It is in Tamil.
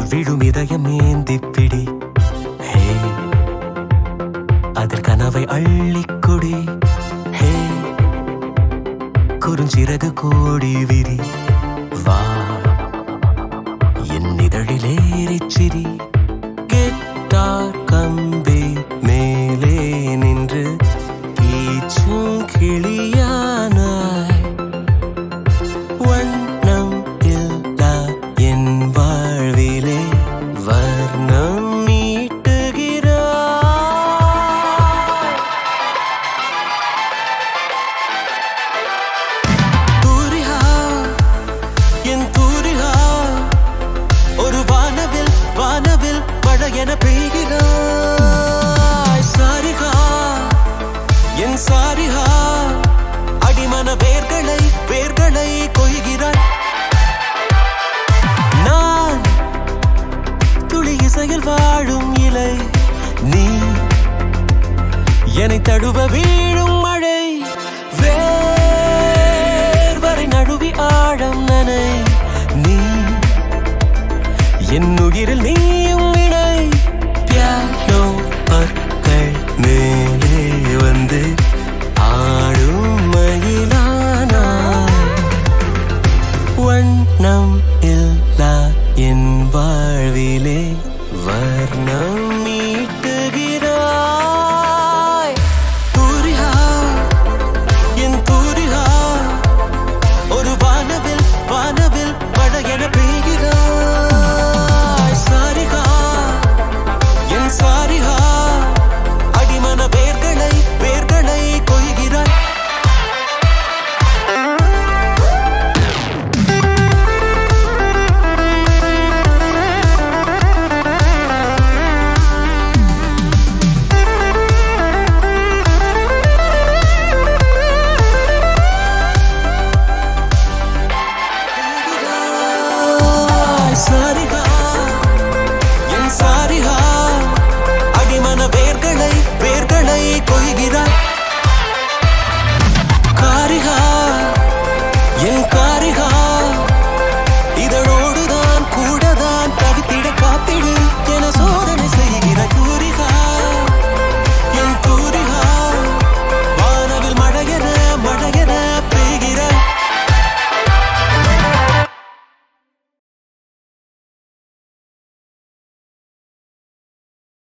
விழும் இதயம் ஏந்திப்பிடி ஹே அதில் கனவை அள்ளிக்குடி ஹே குறுஞ்சிறகு கோடி விரி வா என் இதழிலேறிச் சிரி கெட்டார் கம்பி மேலே நின்று கீச்சும் கிளியானாய் வண்ணம் இல்லா என் வாழ்விலே வர்ணம் நீட்டுகிறாய் தூரிகா என் தூரிகா ஒரு வானவில் வானவில் மழை என பெய்கிறாய் சாரிகா என் சாரிகா அடிமன வேர்களை வேர்களை கொய்கிறாய் நான் துளி இசையில் வாழும் இலை நீ என்னை தழுவ வீழும் மழை வேர்வரை நழுவி ஆழம் நனை நீ என் உயிரில் நீயும் இணை பியானோ பற்கள் மேலே வந்து ஆடும் மயிலானாய் வண்ணம் இல்லா என் வாழ்விலே வர்ணம் நீ